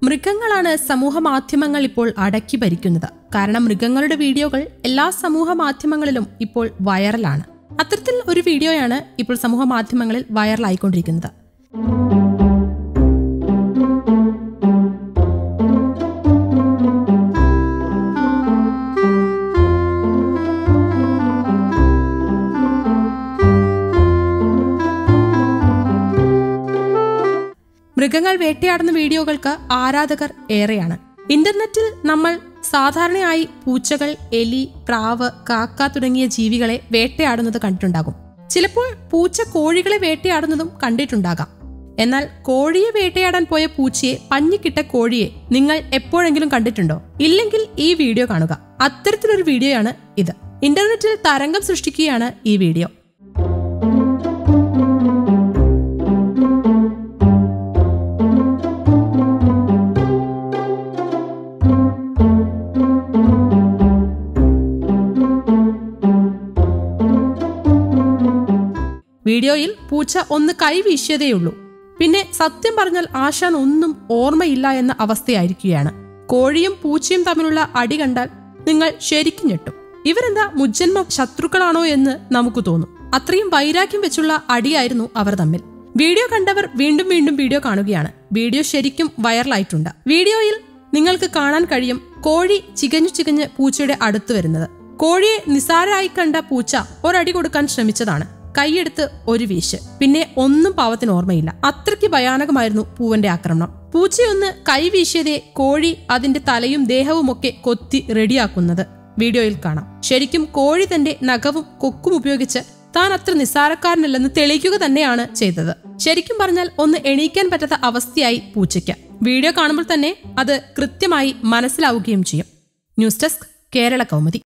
മൃഗങ്ങളാണ് സമൂഹ മാധ്യമങ്ങൾ ഇപ്പോൾ അടക്കി ഭരിക്കുന്നത് കാരണം മൃഗങ്ങളുടെ വീഡിയോകൾ എല്ലാ സമൂഹ മാധ്യമങ്ങളിലും ഇപ്പോൾ വൈറലാണ് അത്തരത്തിൽ ഒരു വീഡിയോയാണ് ഇപ്പോൾ സമൂഹ മാധ്യമങ്ങളിൽ വൈറലായിക്കൊണ്ടിരിക്കുന്നത് മൃഗങ്ങൾ വേട്ടയാടുന്ന വീഡിയോകൾക്ക് ആരാധകർ ഏറെയാണ് ഇന്റർനെറ്റിൽ നമ്മൾ സാധാരണയായി പൂച്ചകൾ എലി പ്രാവ് കാക്ക തുടങ്ങിയ ജീവികളെ വേട്ടയാടുന്നത് കണ്ടിട്ടുണ്ടാകും ചിലപ്പോൾ പൂച്ച കോഴികളെ വേട്ടയാടുന്നതും കണ്ടിട്ടുണ്ടാകാം എന്നാൽ കോഴിയെ വേട്ടയാടാൻ പോയ പൂച്ചയെ പഞ്ഞിക്കിട്ട കോഴിയെ നിങ്ങൾ എപ്പോഴെങ്കിലും കണ്ടിട്ടുണ്ടോ ഇല്ലെങ്കിൽ ഈ വീഡിയോ കാണുക അത്തരത്തിലൊരു വീഡിയോയാണ് ഇത് ഇന്റർനെറ്റിൽ തരംഗം സൃഷ്ടിക്കുകയാണ് ഈ വീഡിയോ വീഡിയോയിൽ പൂച്ച ഒന്ന് കൈവീശിയതേയുള്ളൂ പിന്നെ സത്യം പറഞ്ഞാൽ ആശാൻ ഒന്നും ഓർമ്മയില്ല എന്ന അവസ്ഥയായിരിക്കുകയാണ് കോഴിയും പൂച്ചയും തമ്മിലുള്ള അടി കണ്ടാൽ നിങ്ങൾ ശരിക്കും ഞെട്ടും ഇവരെന്താ മുജ്ജന്മ ശത്രുക്കളാണോ എന്ന് നമുക്ക് തോന്നും അത്രയും വൈരാഗ്യം വെച്ചുള്ള അടിയായിരുന്നു അവർ തമ്മിൽ വീഡിയോ കണ്ടവർ വീണ്ടും വീണ്ടും വീഡിയോ കാണുകയാണ് വീഡിയോ ശരിക്കും വൈറലായിട്ടുണ്ട് വീഡിയോയിൽ നിങ്ങൾക്ക് കാണാൻ കഴിയും കോഴി ചികഞ്ഞു ചികഞ്ഞ് പൂച്ചയുടെ അടുത്ത് വരുന്നത് കോഴിയെ നിസാരമായി കണ്ട പൂച്ച ഒരടി കൊടുക്കാൻ ശ്രമിച്ചതാണ് കൈയെടുത്ത് ഒരു വീശ് പിന്നെ ഒന്നും പാവത്തിന് ഓർമ്മയില്ല അത്രയ്ക്ക് ഭയാനകമായിരുന്നു പൂവന്റെ ആക്രമണം പൂച്ചയൊന്ന് കൈ വീശിയതേ കോഴി അതിന്റെ തലയും ദേഹവും ഒക്കെ കൊത്തി റെഡിയാക്കുന്നത് വീഡിയോയിൽ കാണാം ശരിക്കും കോഴി തന്റെ നഖവും കൊക്കും ഉപയോഗിച്ച് താൻ അത്ര നിസ്സാരക്കാരനല്ലെന്ന് തെളിയിക്കുക തന്നെയാണ് ചെയ്തത് ശരിക്കും പറഞ്ഞാൽ ഒന്ന് എണീക്കാൻ പറ്റാത്ത അവസ്ഥയായി പൂച്ചയ്ക്ക് വീഡിയോ കാണുമ്പോൾ തന്നെ അത് കൃത്യമായി മനസ്സിലാവുകയും ചെയ്യും ന്യൂസ് ഡെസ്ക് കേരള കൗമുദി